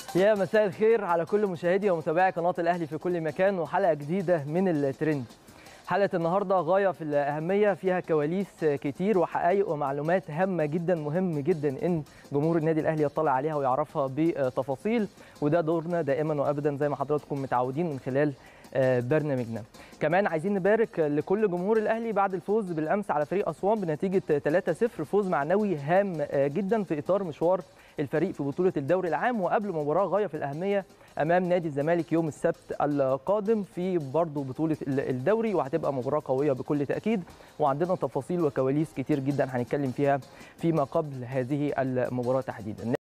يا مساء الخير على كل مشاهدي ومتابعي قناة الأهلي في كل مكان وحلقة جديدة من الترند حلقة النهاردة غاية في الأهمية فيها كواليس كتير وحقائق ومعلومات هامة جدا مهم جدا إن جمهور النادي الأهلي يطلع عليها ويعرفها بتفاصيل وده دورنا دائما وأبدا زي ما حضراتكم متعودين من خلال برنامجنا كمان عايزين نبارك لكل جمهور الاهلي بعد الفوز بالامس على فريق اسوان بنتيجه 3-0 فوز معنوي هام جدا في اطار مشوار الفريق في بطوله الدوري العام وقبل مباراه غايه في الاهميه امام نادي الزمالك يوم السبت القادم في برضه بطوله الدوري وهتبقى مباراه قويه بكل تاكيد وعندنا تفاصيل وكواليس كتير جدا هنتكلم فيها فيما قبل هذه المباراه تحديدا